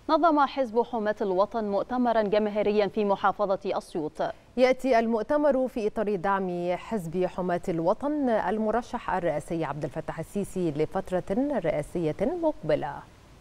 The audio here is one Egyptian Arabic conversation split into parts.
نظم حزب حماة الوطن مؤتمرا جماهيريا في محافظة أسيوط يأتي المؤتمر في إطار دعم حزب حماة الوطن المرشح الرئاسي عبد الفتاح السيسي لفترة رئاسية مقبلة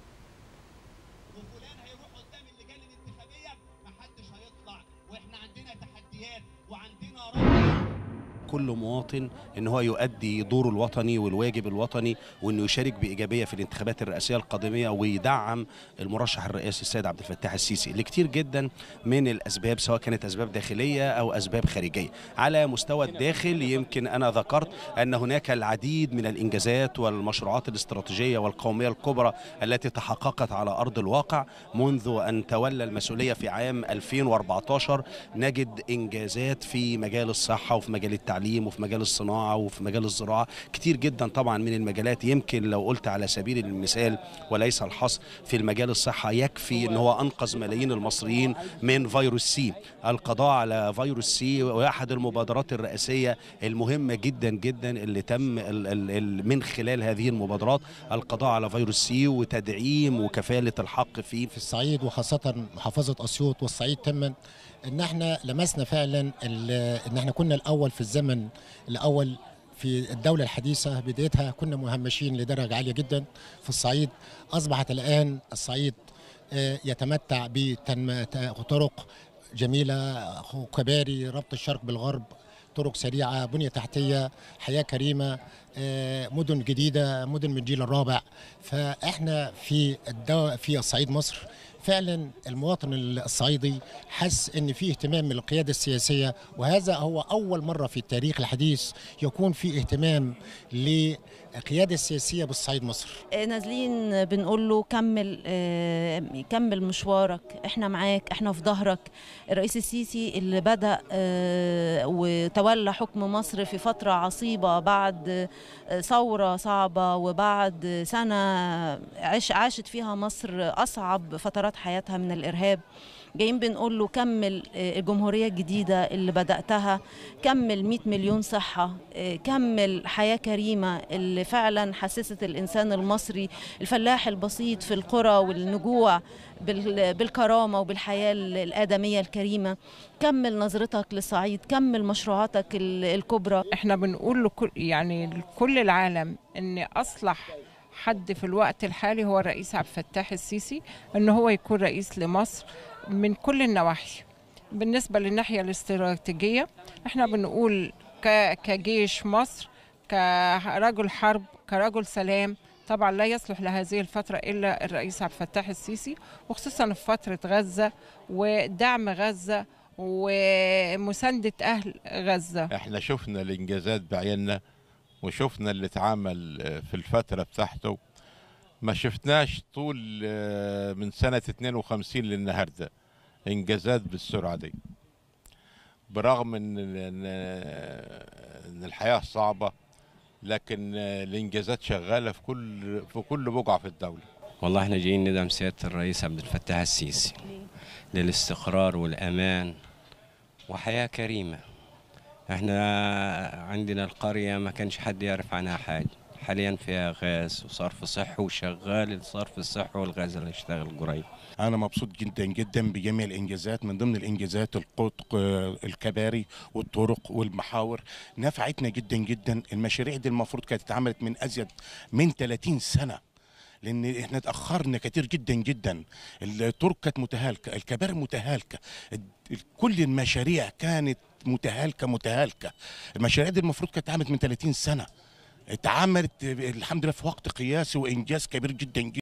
وفلان هيروح قدام اللجان الانتخابيه محدش هيطلع واحنا عندنا تحديات وعندنا رأي كل مواطن ان هو يؤدي دوره الوطني والواجب الوطني وانه يشارك بايجابيه في الانتخابات الرئاسيه القادمه ويدعم المرشح الرئاسي السيد عبد الفتاح السيسي اللي كتير جدا من الاسباب سواء كانت اسباب داخليه او اسباب خارجيه على مستوى الداخل يمكن انا ذكرت ان هناك العديد من الانجازات والمشروعات الاستراتيجيه والقوميه الكبرى التي تحققت على ارض الواقع منذ ان تولى المسؤوليه في عام 2014 نجد انجازات في مجال الصحه وفي مجال التعليم وفي مجال الصناعه وفي مجال الزراعه كتير جدا طبعا من المجالات يمكن لو قلت على سبيل المثال وليس الحصر في المجال الصحه يكفي ان هو انقذ ملايين المصريين من فيروس سي القضاء على فيروس سي واحد المبادرات الرئاسيه المهمه جدا جدا اللي تم ال ال ال من خلال هذه المبادرات القضاء على فيروس سي وتدعيم وكفاله الحق فيه في الصعيد وخاصة محافظة أسيوط والصعيد تما إن احنا لمسنا فعلا ال- إن احنا كنا الأول في الزمن الأول في الدولة الحديثة بدايتها كنا مهمشين لدرجة عالية جدا في الصعيد أصبحت الآن الصعيد آه، يتمتع بطرق جميلة وكباري ربط الشرق بالغرب طرق سريعة بنية تحتية حياة كريمة آه، مدن جديدة مدن من الجيل الرابع فإحنا في الدو... في الصعيد مصر فعلا المواطن الصعيدي حس ان في اهتمام من القياده السياسيه وهذا هو اول مره في التاريخ الحديث يكون في اهتمام للقياده السياسيه بالصعيد مصر نازلين بنقول له كمل آه، كمل مشوارك احنا معاك احنا في ظهرك الرئيس السيسي اللي بدأ آه، وتولى حكم مصر في فترة عصيبة بعد آه، ثورة صعبة وبعد سنة عاش عاشت فيها مصر أصعب فترات حياتها من الإرهاب جايين بنقول له كمل آه، الجمهورية الجديدة اللي بدأتها كمل 100 مليون صحة آه، كمل حياة كريمة اللي فعلا حسست الإنسان المصري الفلاح البسيط في القرى والنجوع بال- بالكرامة وبالحياة ال- الآدمية الكريمة كمل نظرتك للصعيد كمل مشروعاتك ال- الكبرى احنا بنقول لكل يعني لكل العالم ان اصلح حد في الوقت الحالي هو الرئيس عبد الفتاح السيسي ان هو يكون رئيس لمصر من كل النواحي بالنسبة للناحية الاستراتيجية احنا بنقول ك- كجيش مصر كرجل حرب كرجل سلام طبعا لا يصلح لهذه الفترة إلا الرئيس عبد الفتاح السيسي وخصوصا في فترة غزة ودعم غزة ومساندة أهل غزة احنا شفنا الانجازات بعيننا وشفنا اللي اتعمل آه، في الفتره بتاعته ما شفناش طول آه، من سنه 52 للنهارده انجازات بالسرعه دي برغم ان ان إن الحياه صعبه لكن آه، الانجازات شغاله في كل في كل بقعه في الدوله والله احنا جايين ندعم سيادة الرئيس عبد الفتاح السيسي للاستقرار والأمان وحياة كريمة احنا عندنا القرية ما كانش حد يعرف عنها حاجة حاليا فيها غاز وصرف صحي وشغال الصرف الصحي والغاز اللي يشتغل قريب أنا مبسوط جدا جدا بجميع الإنجازات من ضمن الإنجازات القط الكباري والطرق والمحاور نفعتنا جدا جدا المشاريع دي المفروض كانت اتعملت من أزيد من 30 سنة لأن إحنا اتأخرنا كتير جدا جدا الطرق كانت متهالكة الكباري متهالكة ال- كل المشاريع كانت متهالكة متهالكة المشاريع دي المفروض كانت اتعملت من 30 سنة اتعملت الحمد لله في وقت قياسي وإنجاز كبير جدا جدا